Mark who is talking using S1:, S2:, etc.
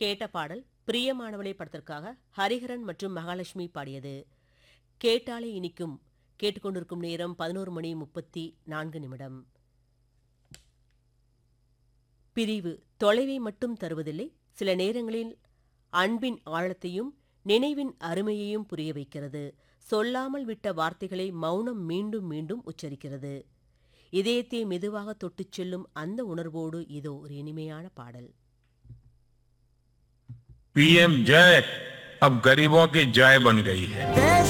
S1: கேட்ட பாடல் பிரியமானவளே படத்திற்காக ஹரிஹரன் மற்றும் மகாலட்சுமி பாடியது கேட்டாலே இனிக்கும் கேட்டுக்கொண்டிருக்கும் நேரம் பதினோரு மணி முப்பத்தி நான்கு நிமிடம் பிரிவு தொலைவை மட்டும் தருவதில்லை சில நேரங்களில் அன்பின் ஆழத்தையும் நினைவின் அருமையையும் புரிய வைக்கிறது சொல்லாமல் விட்ட வார்த்தைகளை மௌனம் மீண்டும் மீண்டும் உச்சரிக்கிறது இதயத்தை மெதுவாக தொட்டுச் செல்லும் அந்த உணர்வோடு இதோ ஒரு இனிமையான பாடல்
S2: पीएम जय अब गरीबों की जय बन गई है
S3: देश